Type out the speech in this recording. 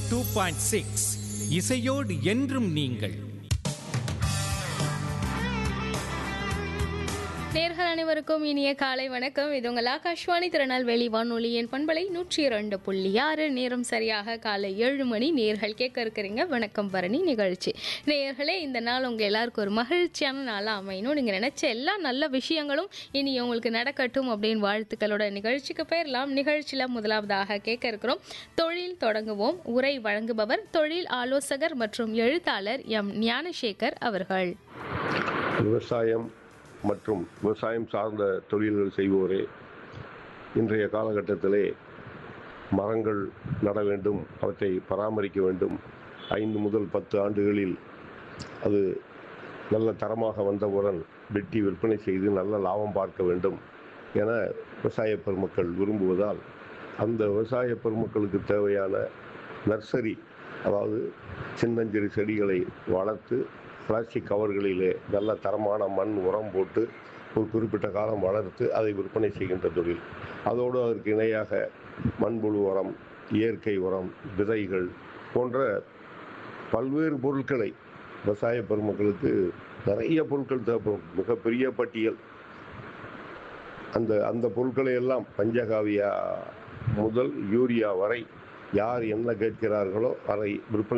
two point six இசையோடு என்றும் நீங்கள் நேர்கள் அனைவருக்கும் இனிய காலை வணக்கம் இது உங்கள் ஆகாஷ்வாணி திருநெல்வேலி வானொலியின் பண்பலை நூற்றி இரண்டு புள்ளி ஆறு நேரம் சரியாக காலை ஏழு மணி நேர்கள் கேட்க இருக்கிறீங்க வணக்கம் பரணி நிகழ்ச்சி நேர்களே இந்த நாள் உங்கள் எல்லாருக்கும் ஒரு மகிழ்ச்சியான நாளாக அமையணும் நீங்கள் நினச்ச எல்லா நல்ல விஷயங்களும் இனி உங்களுக்கு நடக்கட்டும் அப்படின்னு வாழ்த்துக்களோட நிகழ்ச்சிக்கு போயிடலாம் நிகழ்ச்சியில் முதலாவதாக கேட்க இருக்கிறோம் தொழில் தொடங்குவோம் உரை வழங்குபவர் தொழில் ஆலோசகர் மற்றும் எழுத்தாளர் எம் ஞானசேகர் அவர்கள் விவசாயம் மற்றும் விவசாயம் சார்ந்த தொழில்கள் செய்வோரே இன்றைய காலகட்டத்திலே மரங்கள் நட வேண்டும் அவற்றை பராமரிக்க வேண்டும் ஐந்து முதல் பத்து ஆண்டுகளில் அது நல்ல தரமாக வந்தவுடன் வெட்டி விற்பனை செய்து நல்ல லாபம் பார்க்க வேண்டும் என விவசாய பெருமக்கள் விரும்புவதால் அந்த விவசாய பெருமக்களுக்கு தேவையான நர்சரி அதாவது சின்னஞ்சிறு செடிகளை வளர்த்து பிளாஸ்டிக் கவர்களிலே நல்ல தரமான மண் உரம் போட்டு ஒரு குறிப்பிட்ட காலம் வளர்த்து அதை விற்பனை செய்கின்ற தொழில் அதோடு அதற்கு இணையாக மண்புழு உரம் இயற்கை உரம் விதைகள் போன்ற பல்வேறு பொருட்களை விவசாய பெருமக்களுக்கு நிறைய பொருட்கள் தேவைப்படும் மிகப்பெரிய பட்டியல் அந்த அந்த பொருட்களை எல்லாம் பஞ்சகாவியா முதல் யூரியா வரை யார் என்ன கேட்கிறார்களோ அதை விற்பனை